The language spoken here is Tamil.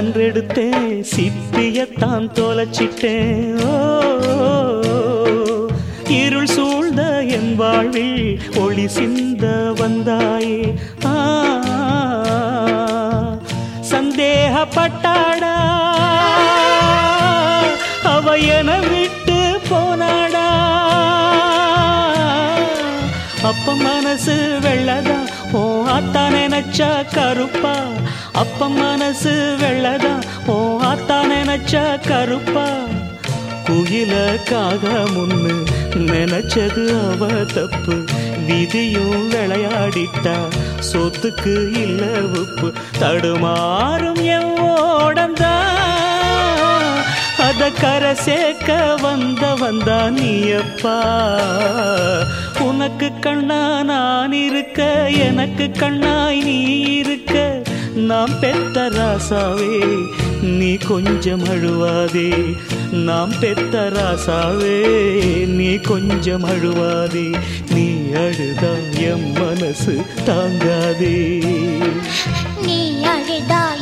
கன்றெடுத்தேன் சிப்பியத்தான் தொலைச்சிட்டேன் ஓ இருள் சூழ்ந்த என் வாழ்வில் ஒளி சிந்த வந்தாயே ஆ சந்தேகப்பட்டாடா அவ என விட்டு போனாடா அப்ப மனசு வெள்ளதா ஓ ஆத்தா நினைச்சா கருப்பா அப்ப மனசு வெள்ளதா ஓ ஆத்தா நினைச்சா கருப்பா குயிலக்காக முன்னு நினைச்சது அவ தப்பு விதியும் விளையாடிட்டா சொத்துக்கு இல்ல உப்பு தடுமாறும் எவ்வோடந்தா அத கரை சேர்க்க வந்த வந்தா நீயப்பா உனக்கு கண்ணா நான் இருக்க எனக்கு கண்ணாய் நீ இருக்க நாம் பெத்த ராசாவே நீ கொஞ்சம் அழுவாதே நாம் பெத்த ராசாவே நீ கொஞ்சம் அழுவாதே நீ அழுதா என் மனசு தாங்காதே நீ அழுதா